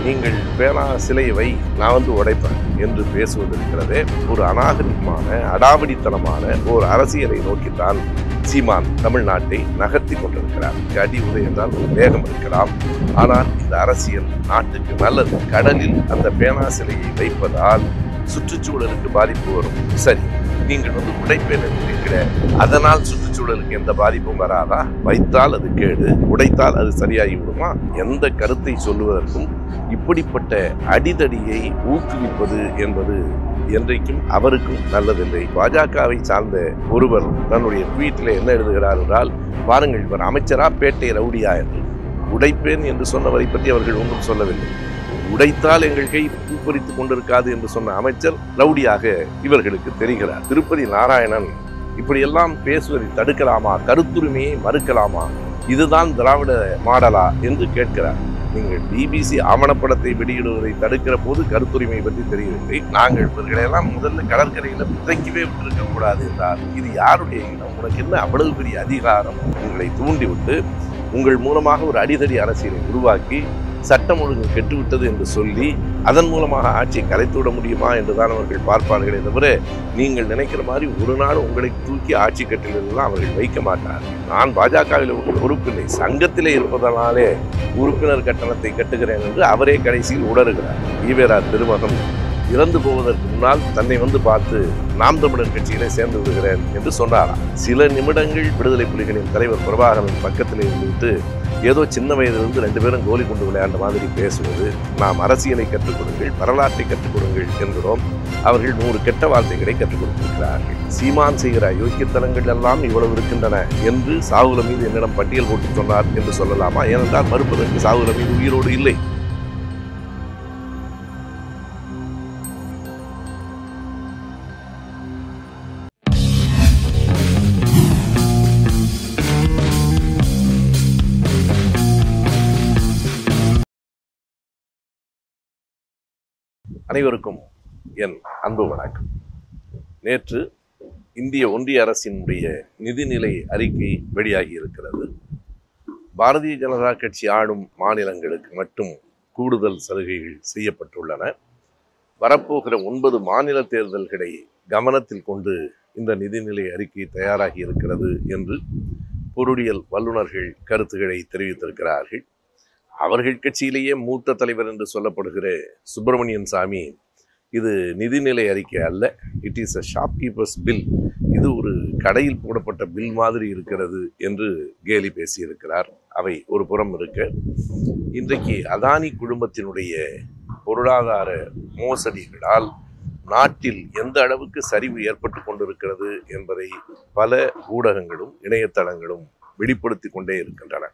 நீங்கள் பேனா சிலையை வை நான் வந்து உடைப்பேன் என்று பேசுவது இருக்கிறதே ஒரு அநாகரிகமான அடாவடித்தனமான ஒரு அரசியலை நோக்கித்தான் சீமான் தமிழ்நாட்டை நகர்த்தி கொண்டிருக்கிறார் அடி உதை என்றால் ஒரு வேகம் இருக்கலாம் ஆனால் இந்த அரசியல் நாட்டுக்கு நல்லது கடலில் அந்த பேனா சிலையை வைப்பதால் சுற்றுச்சூழலுக்கு பாதிப்பு வரும் சரி நீங்கள் வந்து உடைப்பேன் என்கிற அதனால் சுற்றுச்சூழலுக்கு எந்த பாதிப்பும் வராதா வைத்தால் அது கேடு உடைத்தால் அது சரியாகி விடுமா எந்த கருத்தை சொல்லுவதற்கும் இப்படிப்பட்ட அடிதடியை ஊக்குவிப்பது என்பது என்றைக்கும் அவருக்கும் நல்லதில்லை பாஜகவை சார்ந்த ஒருவர் தன்னுடைய ட்வீட்டில் என்ன எழுதுகிறார் என்றால் பாருங்கள் இவர் அமைச்சரா பேட்டை ரவுடியா என்று உடைப்பேன் என்று சொன்னவரை பற்றி அவர்கள் ஒன்றும் சொல்லவில்லை உடைத்தால் எங்கள் கை பூப்பறித்துக் கொண்டிருக்காது என்று சொன்ன அமைச்சர் ரவுடியாக இவர்களுக்கு தெரிகிறார் திருப்பதி நாராயணன் இப்படியெல்லாம் பேசுவதை தடுக்கலாமா கருத்துரிமையை மறுக்கலாமா இதுதான் திராவிட மாடலா என்று கேட்கிறார் நீங்கள் பிபிசி ஆவணப்படத்தை வெளியிடுவதை தடுக்கிற போது கருத்துரிமை பற்றி தெரியவில்லை நாங்கள் இவர்களெல்லாம் முதல்ல கடற்கரையில் புதைக்கவே விட்டிருக்க கூடாது என்றார் இது யாருடைய இனம் உனக்கு என்ன அவ்வளவு பெரிய அதிகாரம் உங்களை தூண்டிவிட்டு உங்கள் மூலமாக ஒரு அடிதடி அரசியலை உருவாக்கி சட்டம் ஒழுங்கு கெட்டுவிட்டது என்று சொல்லி அதன் மூலமாக ஆட்சியை கலைத்து விட முடியுமா என்றுதான் அவர்கள் பார்ப்பார்களே தவிர நீங்கள் நினைக்கிற மாதிரி ஒரு நாள் உங்களை தூக்கி ஆட்சி கட்டிலெல்லாம் அவர்கள் வைக்க மாட்டார்கள் நான் பாஜகவில் உறுப்பில்லை சங்கத்திலே இருப்பதனாலே உறுப்பினர் கட்டணத்தை கட்டுகிறேன் என்று அவரே கடைசியில் உணர்கிறார் ஈவேரா திருமகன் இறந்து போவதற்கு முன்னால் தன்னை வந்து பார்த்து நாம் தமிழர் கட்சியிலே சேர்ந்து விடுகிறேன் என்று சொன்னாராம் சில நிமிடங்கள் விடுதலை புலிகளின் தலைவர் பிரபாகரன் பக்கத்தில் இருந்துவிட்டு ஏதோ சின்ன வயதிலிருந்து ரெண்டு பேரும் கோலி கொண்டு விளையாண்ட மாதிரி பேசுவது நாம் அரசியலை கற்றுக் கொடுங்கள் வரலாற்றை கற்றுக் கொடுங்கள் என்கிறோம் அவர்கள் நூறு கெட்ட வார்த்தைகளை கற்றுக் கொடுத்திருக்கிறார்கள் சீமான் செய்கிற யோக்கியத்தனங்கள் எல்லாம் இவ்வளவு இருக்கின்றன என்று சாகுல மீது என்னிடம் பட்டியல் போட்டு சொன்னார் என்று சொல்லலாமா ஏனென்றால் மறுப்பதற்கு சாகுல மீது உயிரோடு இல்லை அனைவருக்கும் என் அன்பு வணக்கம் நேற்று இந்திய ஒன்றிய அரசினுடைய நிதிநிலை அறிக்கை வெளியாகி இருக்கிறது பாரதிய ஜனதா கட்சி ஆளும் மாநிலங்களுக்கு மட்டும் கூடுதல் சலுகைகள் செய்யப்பட்டுள்ளன வரப்போகிற ஒன்பது மாநில தேர்தல்களை கவனத்தில் கொண்டு இந்த நிதிநிலை அறிக்கை தயாராகி இருக்கிறது என்று பொருளியல் வல்லுநர்கள் கருத்துக்களை தெரிவித்திருக்கிறார்கள் அவர்கள் கட்சியிலேயே மூத்த தலைவர் என்று சொல்லப்படுகிற சுப்பிரமணியன் சாமி இது நிதிநிலை அறிக்கை அல்ல it is a shopkeepers bill இது ஒரு கடையில் போடப்பட்ட பில் மாதிரி இருக்கிறது என்று கேலி பேசியிருக்கிறார் அவை ஒரு புறம் இருக்க இன்றைக்கு அதானி குழுமத்தினுடைய பொருளாதார மோசடிகளால் நாட்டில் எந்த அளவுக்கு சரிவு ஏற்பட்டு கொண்டிருக்கிறது என்பதை பல ஊடகங்களும் இணையதளங்களும் வெளிப்படுத்தி கொண்டே இருக்கின்றன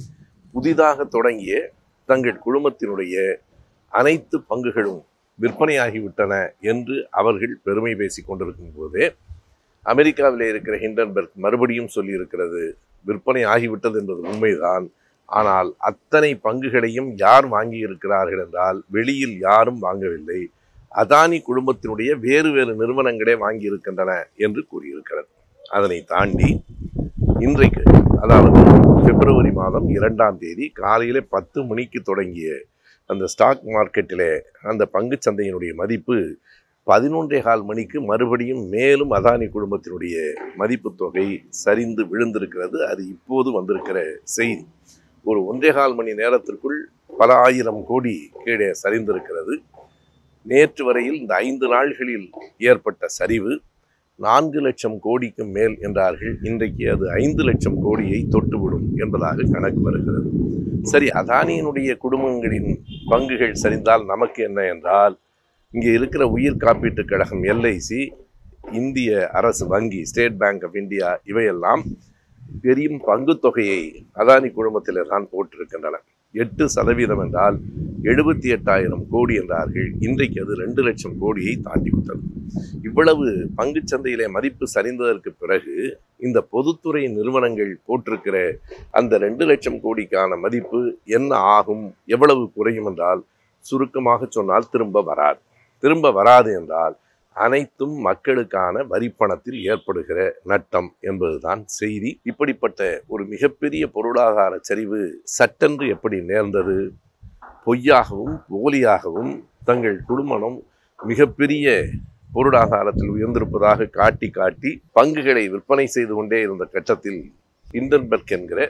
புதிதாக தொடங்கிய தங்கள் குழுமத்தினுடைய அனைத்து பங்குகளும் விற்பனையாகிவிட்டன என்று அவர்கள் பெருமை பேசி கொண்டிருக்கும் போதே அமெரிக்காவிலே இருக்கிற ஹிண்டன்பர்க் மறுபடியும் சொல்லியிருக்கிறது விற்பனை ஆகிவிட்டது என்பது உண்மைதான் ஆனால் அத்தனை பங்குகளையும் யார் வாங்கி இருக்கிறார்கள் என்றால் வெளியில் யாரும் வாங்கவில்லை அதானி குழுமத்தினுடைய வேறு வேறு நிறுவனங்களே வாங்கி இருக்கின்றன என்று கூறியிருக்கிறது அதனை தாண்டி இன்றைக்கு அதாவது பிப்ரவரி மாதம் இரண்டாம் தேதி காலையில் பத்து மணிக்கு தொடங்கிய அந்த ஸ்டாக் மார்க்கெட்டிலே அந்த பங்குச் சந்தையினுடைய மதிப்பு பதினொன்றே கால் மணிக்கு மறுபடியும் மேலும் அதானி குழுமத்தினுடைய மதிப்பு தொகை சரிந்து விழுந்திருக்கிறது அது இப்போது வந்திருக்கிற செய்தி ஒரு ஒன்றே கால் மணி நேரத்திற்குள் பல ஆயிரம் கோடி கீழே சரிந்திருக்கிறது நேற்று வரையில் இந்த ஐந்து நாள்களில் ஏற்பட்ட சரிவு நான்கு லட்சம் கோடிக்கு மேல் என்றார்கள் இன்றைக்கு அது ஐந்து லட்சம் கோடியை தொட்டுவிடும் என்பதாக கணக்கு வருகிறது சரி அதானியினுடைய குடும்பங்களின் பங்குகள் சரிந்தால் நமக்கு என்ன என்றால் இங்கே இருக்கிற உயிர் காப்பீட்டுக் கழகம் எல்ஐசி இந்திய அரசு வங்கி ஸ்டேட் பேங்க் ஆஃப் இந்தியா இவையெல்லாம் பெரிய பங்கு தொகையை அதானி குழுமத்தில் தான் போட்டிருக்கின்றன எட்டு சதவீதம் என்றால் எழுபத்தி எட்டாயிரம் கோடி என்றார்கள் இன்றைக்கு அது ரெண்டு லட்சம் கோடியை தாண்டிவிட்டது இவ்வளவு பங்குச் சந்தையிலே மதிப்பு சரிந்ததற்கு பிறகு இந்த பொதுத்துறை நிறுவனங்கள் போட்டிருக்கிற அந்த ரெண்டு லட்சம் கோடிக்கான மதிப்பு என்ன ஆகும் எவ்வளவு குறையும் என்றால் சுருக்கமாக சொன்னால் திரும்ப வராது திரும்ப வராது என்றால் அனைத்தும் மக்களுக்கான வரிப்பணத்தில் ஏற்படுகிற நட்டம் என்பதுதான் செய்தி இப்படிப்பட்ட ஒரு மிகப்பெரிய பொருளாதார சரிவு சட்டென்று எப்படி நேர்ந்தது பொய்யாகவும் போலியாகவும் தங்கள் குடும்பம் மிகப்பெரிய பொருளாதாரத்தில் உயர்ந்திருப்பதாக காட்டி காட்டி பங்குகளை விற்பனை செய்து கொண்டே இருந்த கட்டத்தில் இண்டன்பர்க் என்கிற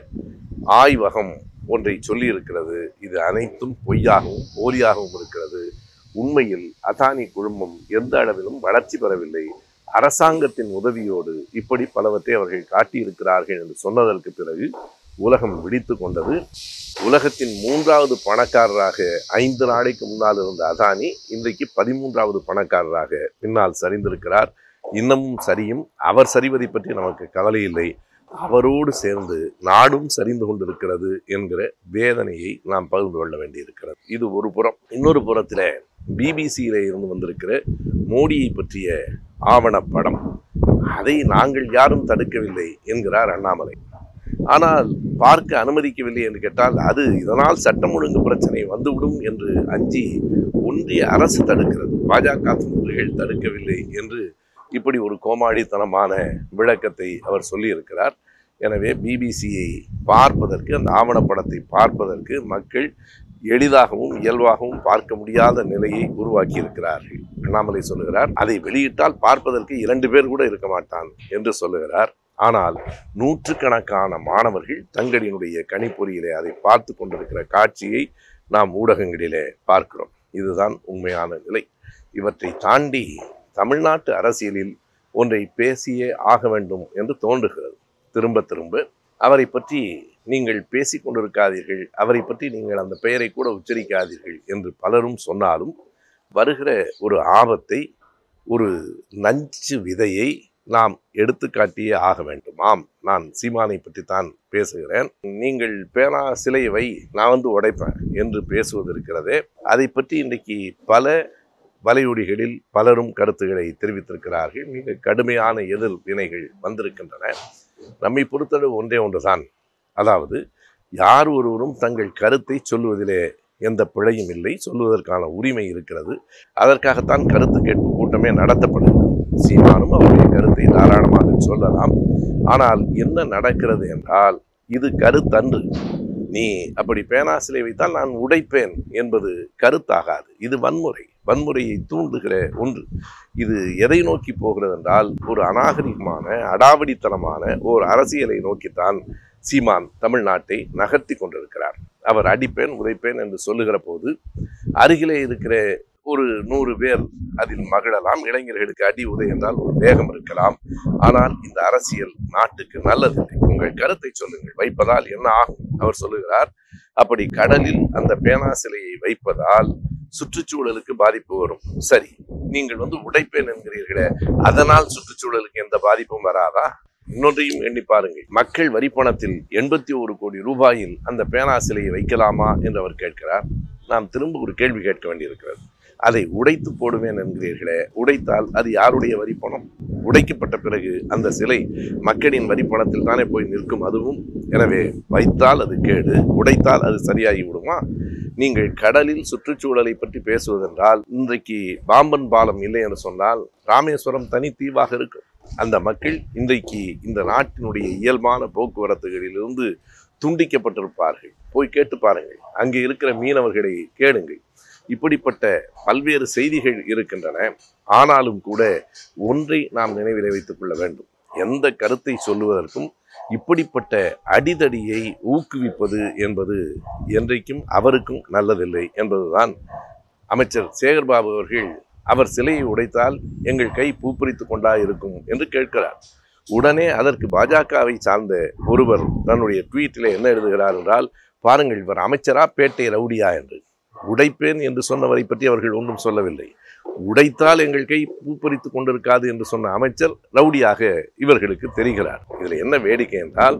ஆய்வகம் ஒன்றை சொல்லியிருக்கிறது இது அனைத்தும் பொய்யாகவும் போலியாகவும் இருக்கிறது உண்மையில் அதானி குழுமம் எந்த அளவிலும் வளர்ச்சி பெறவில்லை அரசாங்கத்தின் உதவியோடு இப்படி பலவற்றை அவர்கள் காட்டியிருக்கிறார்கள் என்று சொன்னதற்கு பிறகு உலகம் விழித்து கொண்டது உலகத்தின் மூன்றாவது பணக்காரராக ஐந்து நாளைக்கு முன்னால் இருந்த அதானி இன்றைக்கு பதிமூன்றாவது பணக்காரராக பின்னால் சரிந்திருக்கிறார் இன்னமும் சரியும் அவர் சரிவதை பற்றி நமக்கு கவலை இல்லை அவரோடு சேர்ந்து நாடும் சரிந்து கொண்டிருக்கிறது என்கிற வேதனையை நாம் பகிர்ந்து கொள்ள வேண்டியிருக்கிறது இது ஒரு புறம் இன்னொரு புறத்தில் பிபிசியில இருந்து வந்திருக்கிற மோடியை பற்றிய ஆவணப்படம் அதை நாங்கள் யாரும் தடுக்கவில்லை என்கிறார் அண்ணாமலை ஆனால் பார்க்க அனுமதிக்கவில்லை என்று கேட்டால் அது இதனால் சட்டம் ஒழுங்கு பிரச்சனை வந்துவிடும் என்று அஞ்சி ஒன்றிய அரசு தடுக்கிறது பாஜக தொண்டர்கள் தடுக்கவில்லை என்று இப்படி ஒரு கோமாளித்தனமான விளக்கத்தை அவர் சொல்லியிருக்கிறார் எனவே பிபிசியை பார்ப்பதற்கு அந்த ஆவணப்படத்தை பார்ப்பதற்கு மக்கள் எளிதாகவும் இயல்பாகவும் பார்க்க முடியாத நிலையை உருவாக்கி இருக்கிறார்கள் அண்ணாமலை சொல்லுகிறார் அதை வெளியிட்டால் பார்ப்பதற்கு இரண்டு பேர் கூட இருக்க மாட்டான் என்று சொல்லுகிறார் ஆனால் நூற்றுக்கணக்கான மாணவர்கள் தங்களினுடைய கணிப்பொறியிலே அதை பார்த்து கொண்டிருக்கிற காட்சியை நாம் ஊடகங்களிலே பார்க்கிறோம் இதுதான் உண்மையான நிலை இவற்றை தாண்டி தமிழ்நாட்டு அரசியலில் ஒன்றை பேசியே ஆக வேண்டும் என்று தோன்றுகிறது திரும்ப திரும்ப அவரை பற்றி நீங்கள் பேசிக் கொண்டிருக்காதீர்கள் அவரை பற்றி நீங்கள் அந்த பெயரை கூட உச்சரிக்காதீர்கள் என்று பலரும் சொன்னாலும் வருகிற ஒரு ஆபத்தை ஒரு நஞ்சு விதையை நாம் எடுத்துக்காட்டியே ஆக வேண்டும் ஆம் நான் சீமானை பற்றி தான் பேசுகிறேன் நீங்கள் பேனா சிலை வை நான் வந்து உடைப்பேன் என்று பேசுவது இருக்கிறதே அதை பற்றி இன்றைக்கு பல வலையொலிகளில் பலரும் கருத்துக்களை தெரிவித்திருக்கிறார்கள் மிக கடுமையான எதிர் வினைகள் வந்திருக்கின்றன நம்மை பொறுத்தளவு ஒன்றே ஒன்றுதான் அதாவது யார் ஒருவரும் தங்கள் கருத்தை சொல்லுவதிலே எந்த பிழையும் இல்லை சொல்லுவதற்கான உரிமை இருக்கிறது அதற்காகத்தான் கருத்து கேட்பு கூட்டமே நடத்தப்படுகிறது சீமானும் அவருடைய கருத்தை தாராளமாக சொல்லலாம் ஆனால் என்ன நடக்கிறது என்றால் இது கருத்தன்று நீ அப்படி பேனா சிலை வைத்தால் நான் உடைப்பேன் என்பது கருத்தாகாது இது வன்முறை வன்முறையை தூண்டுகிற ஒன்று இது எதை நோக்கி போகிறது என்றால் ஒரு அநாகரிகமான அடாவடித்தனமான ஒரு அரசியலை நோக்கித்தான் சீமான் தமிழ்நாட்டை நகர்த்தி கொண்டிருக்கிறார் அவர் அடிப்பேன் உதைப்பேன் என்று சொல்லுகிற போது அருகிலே இருக்கிற ஒரு நூறு பேர் அதில் மகிழலாம் இளைஞர்களுக்கு அடி உதை என்றால் ஒரு வேகம் இருக்கலாம் ஆனால் இந்த அரசியல் நாட்டுக்கு நல்லதில்லை உங்கள் கருத்தை சொல்லுங்கள் வைப்பதால் என்ன ஆகும் அவர் சொல்லுகிறார் அப்படி கடலில் அந்த பேனா சிலையை வைப்பதால் சுற்றுச்சூழலுக்கு பாதிப்பு வரும் சரி நீங்கள் வந்து உடைப்பேன் என்கிறீர்களே அதனால் சுற்றுச்சூழலுக்கு எந்த பாதிப்பும் வராதா இன்னொன்றையும் எண்ணி பாருங்கள் மக்கள் வரி பணத்தில் எண்பத்தி ஒரு கோடி ரூபாயில் அந்த பேனா சிலையை வைக்கலாமா என்று அவர் கேட்கிறார் நாம் திரும்ப ஒரு கேள்வி கேட்க வேண்டியிருக்கிறது அதை உடைத்து போடுவேன் என்கிறீர்களே உடைத்தால் அது யாருடைய வரி பணம் உடைக்கப்பட்ட பிறகு அந்த சிலை மக்களின் வரி பணத்தில் தானே போய் நிற்கும் அதுவும் எனவே வைத்தால் அது கேடு உடைத்தால் அது சரியாகி விடுமா நீங்கள் கடலில் சுற்றுச்சூழலை பற்றி பேசுவதென்றால் இன்றைக்கு பாம்பன் பாலம் இல்லை என்று சொன்னால் ராமேஸ்வரம் தனி தீவாக இருக்கும் அந்த மக்கள் இன்றைக்கு இந்த நாட்டினுடைய இயல்பான போக்குவரத்துகளிலிருந்து துண்டிக்கப்பட்டிருப்பார்கள் போய் கேட்டு பாருங்கள் அங்கே இருக்கிற மீனவர்களை கேளுங்கள் இப்படிப்பட்ட பல்வேறு செய்திகள் இருக்கின்றன ஆனாலும் கூட ஒன்றை நாம் நினைவில் வைத்துக் கொள்ள வேண்டும் எந்த கருத்தை சொல்லுவதற்கும் இப்படிப்பட்ட அடிதடியை ஊக்குவிப்பது என்பது என்றைக்கும் அவருக்கும் நல்லதில்லை என்பதுதான் அமைச்சர் சேகர்பாபு அவர்கள் அவர் சிலையை உடைத்தால் எங்கள் கை பூப்பறித்து கொண்டா இருக்கும் என்று கேட்கிறார் உடனே அதற்கு பாஜகவை சார்ந்த ஒருவர் தன்னுடைய ட்வீட்டில் என்ன எழுதுகிறார் என்றால் பாருங்கள் இவர் அமைச்சரா பேட்டை ரவுடியா என்று உடைப்பேன் என்று சொன்னவரை பற்றி அவர்கள் ஒன்றும் சொல்லவில்லை உடைத்தால் எங்கள் கை பூப்பறித்து கொண்டிருக்காது என்று சொன்ன அமைச்சர் ரவுடியாக இவர்களுக்கு தெரிகிறார் இதில் என்ன வேடிக்கை என்றால்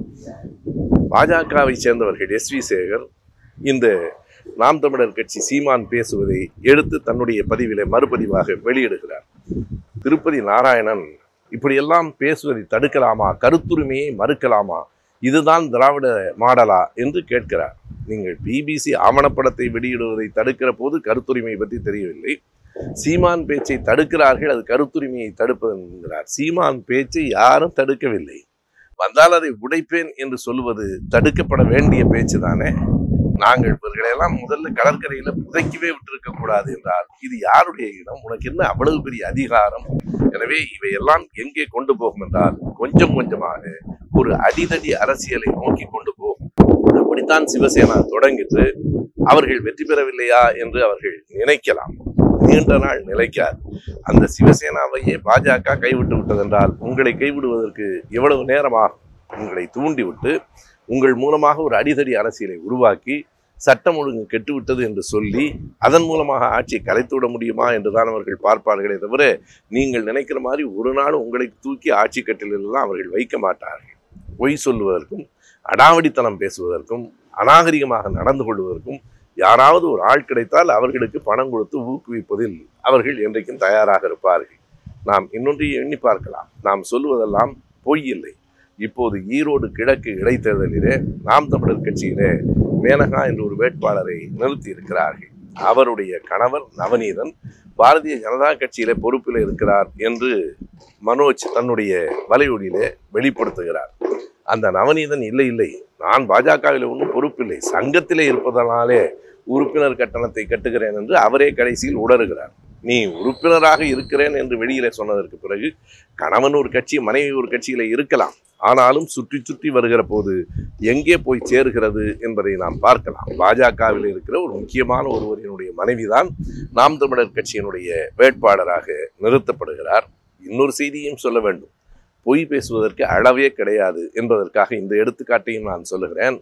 பாஜகவை சேர்ந்தவர்கள் எஸ் வி சேகர் இந்த நாம் தமிழர் கட்சி சீமான் பேசுவதை எடுத்து தன்னுடைய பதிவிலே மறுபதிவாக வெளியிடுகிறார் திருப்பதி நாராயணன் இப்படியெல்லாம் பேசுவதை தடுக்கலாமா கருத்துரிமையை மறுக்கலாமா இதுதான் திராவிட மாடலா என்று கேட்கிறார் நீங்கள் பிபிசி ஆவணப்படத்தை வெளியிடுவதை தடுக்கிற போது கருத்துரிமை பற்றி தெரியவில்லை சீமான் பேச்சை தடுக்கிறார்கள் அது கருத்துரிமையை தடுப்பது என்கிறார் சீமான் பேச்சை யாரும் தடுக்கவில்லை வந்தால் அதை உடைப்பேன் என்று சொல்லுவது தடுக்கப்பட வேண்டிய பேச்சு தானே நாங்கள் இவர்களையெல்லாம் முதல்ல கடற்கரையில புதைக்கவே விட்டிருக்க கூடாது என்றால் இது யாருடைய இடம் உனக்கு என்ன அவ்வளவு பெரிய அதிகாரம் எனவே இவையெல்லாம் எங்கே கொண்டு போகும் என்றால் கொஞ்சம் கொஞ்சமாக ஒரு அடிதடி அரசியலை நோக்கி கொண்டு போகும் அப்படித்தான் சிவசேனா தொடங்கிட்டு அவர்கள் வெற்றி பெறவில்லையா என்று அவர்கள் நினைக்கலாம் நீண்ட நாள் நிலைக்காது அந்த சிவசேனாவையே பாஜக கைவிட்டு விட்டதென்றால் உங்களை கைவிடுவதற்கு எவ்வளவு நேரமாகும் உங்களை தூண்டிவிட்டு உங்கள் மூலமாக ஒரு அடிதடி அரசியலை உருவாக்கி சட்டம் ஒழுங்கு கெட்டுவிட்டது என்று சொல்லி அதன் மூலமாக ஆட்சியை கலைத்து விட முடியுமா என்றுதான் அவர்கள் பார்ப்பார்களே தவிர நீங்கள் நினைக்கிற மாதிரி ஒரு நாள் உங்களை தூக்கி ஆட்சி கட்டிலெல்லாம் அவர்கள் வைக்க மாட்டார்கள் பொய் சொல்லுவதற்கும் அடாவடித்தனம் பேசுவதற்கும் அநாகரிகமாக நடந்து கொள்வதற்கும் யாராவது ஒரு ஆள் கிடைத்தால் அவர்களுக்கு பணம் கொடுத்து ஊக்குவிப்பதில் அவர்கள் என்றைக்கும் தயாராக இருப்பார்கள் நாம் இன்னொன்றையும் எண்ணி பார்க்கலாம் நாம் சொல்லுவதெல்லாம் பொய் இல்லை இப்போது ஈரோடு கிழக்கு இடைத்தேர்தலிலே நாம் தமிழர் கட்சியிலே மேனகா என்ற ஒரு வேட்பாளரை நிறுத்தி இருக்கிறார்கள் அவருடைய கணவர் நவநீதன் பாரதிய ஜனதா கட்சியிலே பொறுப்பில் இருக்கிறார் என்று மனோஜ் தன்னுடைய வலையொலியிலே வெளிப்படுத்துகிறார் அந்த நவநீதன் இல்லை இல்லை நான் பாஜகவில் ஒன்றும் பொறுப்பில்லை சங்கத்திலே இருப்பதனாலே உறுப்பினர் கட்டணத்தை கட்டுகிறேன் என்று அவரே கடைசியில் உணர்கிறார் நீ உறுப்பினராக இருக்கிறேன் என்று வெளியிலே சொன்னதற்கு பிறகு கணவன் ஒரு கட்சி மனைவி ஒரு கட்சியில இருக்கலாம் ஆனாலும் சுற்றி சுற்றி வருகிற போது எங்கே போய் சேருகிறது என்பதை நாம் பார்க்கலாம் பாஜகவில் இருக்கிற ஒரு முக்கியமான ஒருவரினுடைய மனைவிதான் நாம் தமிழர் கட்சியினுடைய வேட்பாளராக நிறுத்தப்படுகிறார் இன்னொரு செய்தியும் சொல்ல வேண்டும் பொய் பேசுவதற்கு அளவே கிடையாது என்பதற்காக இந்த எடுத்துக்காட்டையும் நான் சொல்லுகிறேன்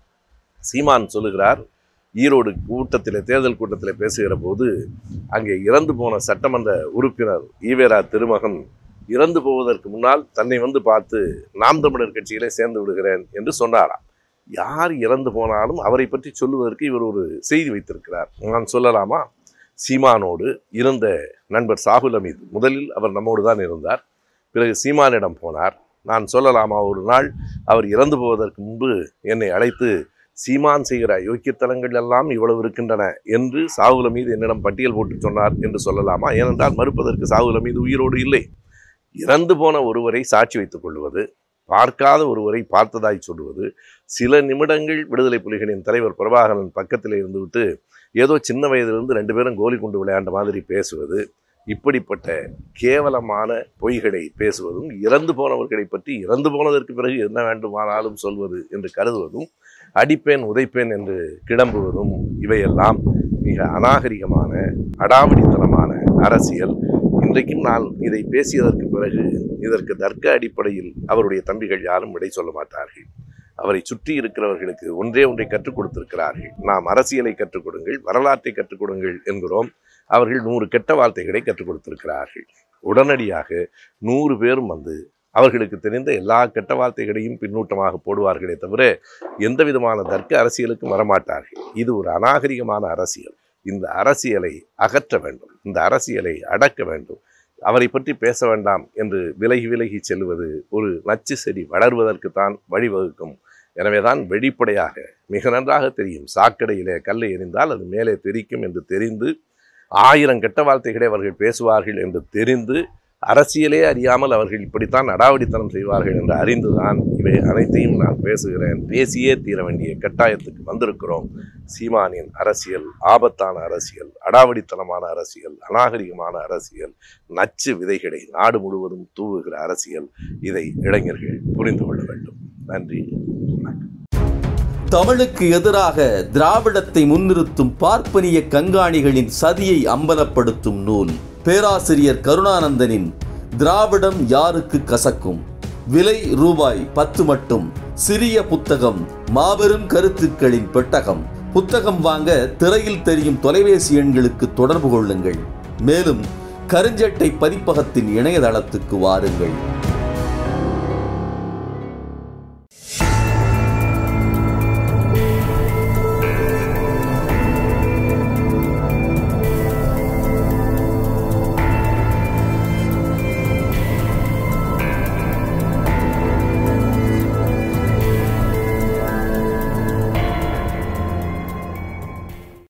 சீமான் சொல்லுகிறார் ஈரோடு கூட்டத்தில் தேர்தல் கூட்டத்தில் பேசுகிற போது அங்கே இறந்து போன சட்டமன்ற உறுப்பினர் ஈவேரா திருமகன் இறந்து போவதற்கு முன்னால் தன்னை வந்து பார்த்து நாம் தமிழர் கட்சியிலே சேர்ந்து விடுகிறேன் என்று சொன்னாராம் யார் இறந்து போனாலும் அவரை பற்றி சொல்லுவதற்கு இவர் ஒரு செய்தி வைத்திருக்கிறார் நான் சொல்லலாமா சீமானோடு இருந்த நண்பர் சாகுல் அமீத் முதலில் அவர் நம்மோடு தான் இருந்தார் பிறகு சீமானிடம் போனார் நான் சொல்லலாமா ஒரு நாள் அவர் இறந்து போவதற்கு முன்பு என்னை அழைத்து சீமான் செய்கிற யோக்கியத்தலங்கள் எல்லாம் இவ்வளவு இருக்கின்றன என்று சாகுல மீது என்னிடம் பட்டியல் போட்டு சொன்னார் என்று சொல்லலாமா ஏனென்றால் மறுப்பதற்கு சாகுல மீது உயிரோடு இல்லை இறந்து போன ஒருவரை சாட்சி வைத்துக் கொள்வது பார்க்காத ஒருவரை பார்த்ததாய் சொல்லுவது சில நிமிடங்கள் விடுதலை புலிகளின் தலைவர் பிரபாகரன் பக்கத்தில் இருந்துவிட்டு ஏதோ சின்ன வயதிலிருந்து ரெண்டு பேரும் கோலி கொண்டு விளையாண்ட மாதிரி பேசுவது இப்படிப்பட்ட கேவலமான பொய்களை பேசுவதும் இறந்து போனவர்களை பற்றி இறந்து போனதற்கு பிறகு என்ன வேண்டுமானாலும் சொல்வது என்று கருதுவதும் அடிப்பேன் உதைப்பேன் என்று கிளம்புவதும் இவையெல்லாம் மிக அநாகரிகமான அடாவடித்தனமான அரசியல் இன்றைக்கும் நான் இதை பேசியதற்கு பிறகு இதற்கு தர்க்க அடிப்படையில் அவருடைய தம்பிகள் யாரும் விடை சொல்ல மாட்டார்கள் அவரை சுற்றி இருக்கிறவர்களுக்கு ஒன்றே ஒன்றை கற்றுக் கொடுத்திருக்கிறார்கள் நாம் அரசியலை கற்றுக் கொடுங்கள் வரலாற்றை கற்றுக் கொடுங்கள் என்கிறோம் அவர்கள் நூறு கெட்ட வார்த்தைகளை கற்றுக் கொடுத்திருக்கிறார்கள் உடனடியாக நூறு பேரும் வந்து அவர்களுக்கு தெரிந்த எல்லா கெட்ட வார்த்தைகளையும் பின்னூட்டமாக போடுவார்களே தவிர எந்த விதமான தர்க்க அரசியலுக்கும் வரமாட்டார்கள் இது ஒரு அநாகரிகமான அரசியல் இந்த அரசியலை அகற்ற வேண்டும் இந்த அரசியலை அடக்க வேண்டும் அவரை பற்றி பேச வேண்டாம் என்று விலகி விலகி செல்வது ஒரு நச்சு செடி வளர்வதற்குத்தான் வழிவகுக்கும் எனவேதான் வெளிப்படையாக மிக நன்றாக தெரியும் சாக்கடையிலே கல்லை எறிந்தால் அது மேலே தெரிக்கும் என்று தெரிந்து ஆயிரம் கெட்ட வார்த்தைகளை அவர்கள் பேசுவார்கள் என்று தெரிந்து அரசியலே அறியாமல் அவர்கள் இப்படித்தான் அடாவடித்தனம் செய்வார்கள் என்று அறிந்துதான் இவை அனைத்தையும் நான் பேசுகிறேன் பேசியே தீர வேண்டிய கட்டாயத்துக்கு வந்திருக்கிறோம் சீமானின் அரசியல் ஆபத்தான அரசியல் அடாவடித்தனமான அரசியல் அநாகரிகமான அரசியல் நச்சு விதைகளை நாடு முழுவதும் தூவுகிற அரசியல் இதை இளைஞர்கள் புரிந்து கொள்ள வேண்டும் நன்றி தமிழுக்கு எதிராக திராவிடத்தை முன்னிறுத்தும் பார்ப்பனிய கண்காணிகளின் சதியை அம்பலப்படுத்தும் நூல் பேராசிரியர் கருணானந்தனின் திராவிடம் யாருக்கு கசக்கும் விலை ரூபாய் பத்து மட்டும் சிறிய புத்தகம் மாபெரும் கருத்துக்களின் பெட்டகம் புத்தகம் வாங்க திரையில் தெரியும் தொலைபேசி எண்களுக்கு தொடர்பு கொள்ளுங்கள் மேலும் கருஞ்சட்டை பதிப்பகத்தின் இணையதளத்துக்கு வாருங்கள்